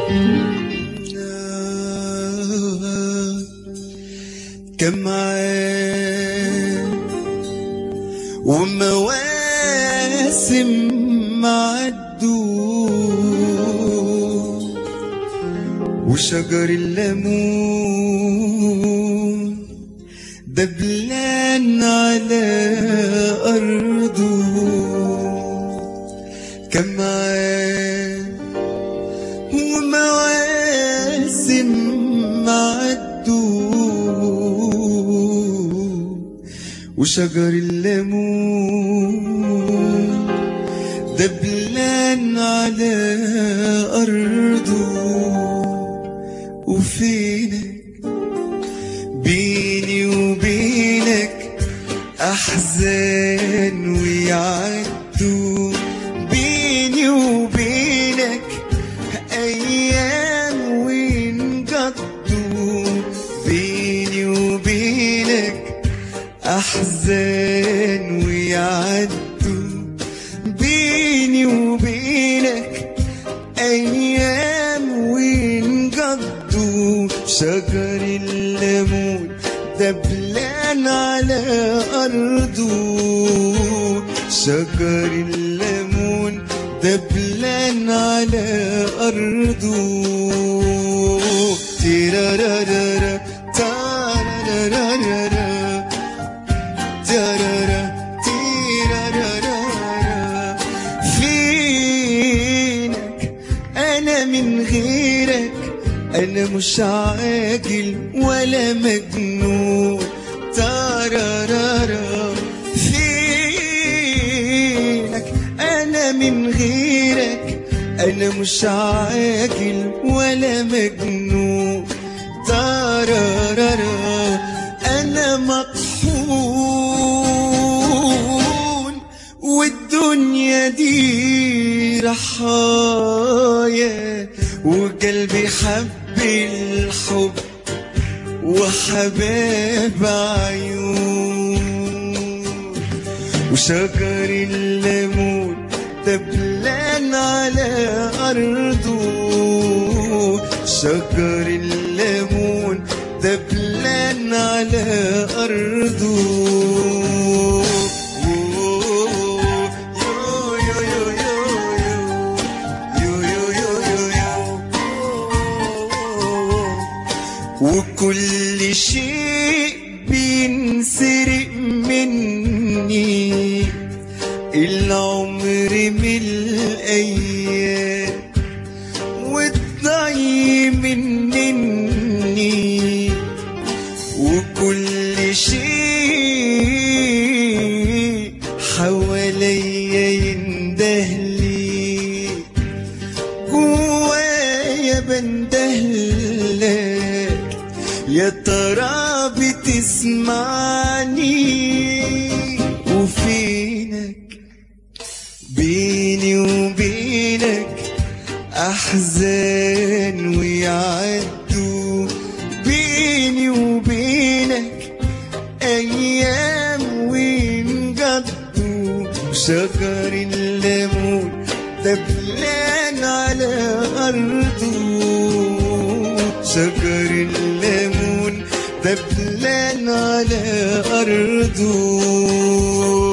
كم عام ومواسم عدوا وشجر الليمون دبلان على أرضه كم عام ومواسم عدوا وشجر الليمون دبلان على أرضه وفينك بيني وبينك أحزان ويعدوا بيني وبينك أيام وينقضوا بيني وبينك أحزان ويعدوا بيني وبينك أيام وينقضوا شجر الليمون دبلان على أرضه شجر الليمون دبلان على أرضه تيرارارارا تارارارارا تارارا تيرارارارا فينك أنا من غيرك أنا مش عاقل ولا مجنون تارارارا فينك أنا من غيرك أنا مش عاقل ولا مجنون تارارارا أنا مطحون والدنيا دي رحايا وقلبي حب الحب وحباب عيون وشجر الليمون دبلان على أرضه شجر الليمون دبلان على أرضه يو يو يو يو يو يو يو يو يو وكل شيء بينسرق مني العمر من الأيام والضي مني وكل شيء حواليا يندهلي جوايا بندهلك يا ترى بتسمعني وفينك بيني وبينك أحزان ويعدوا بيني وبينك أيام وينقضوا شجر الليمون دبلان على أرضه شجر الليمون دبلان على أرضه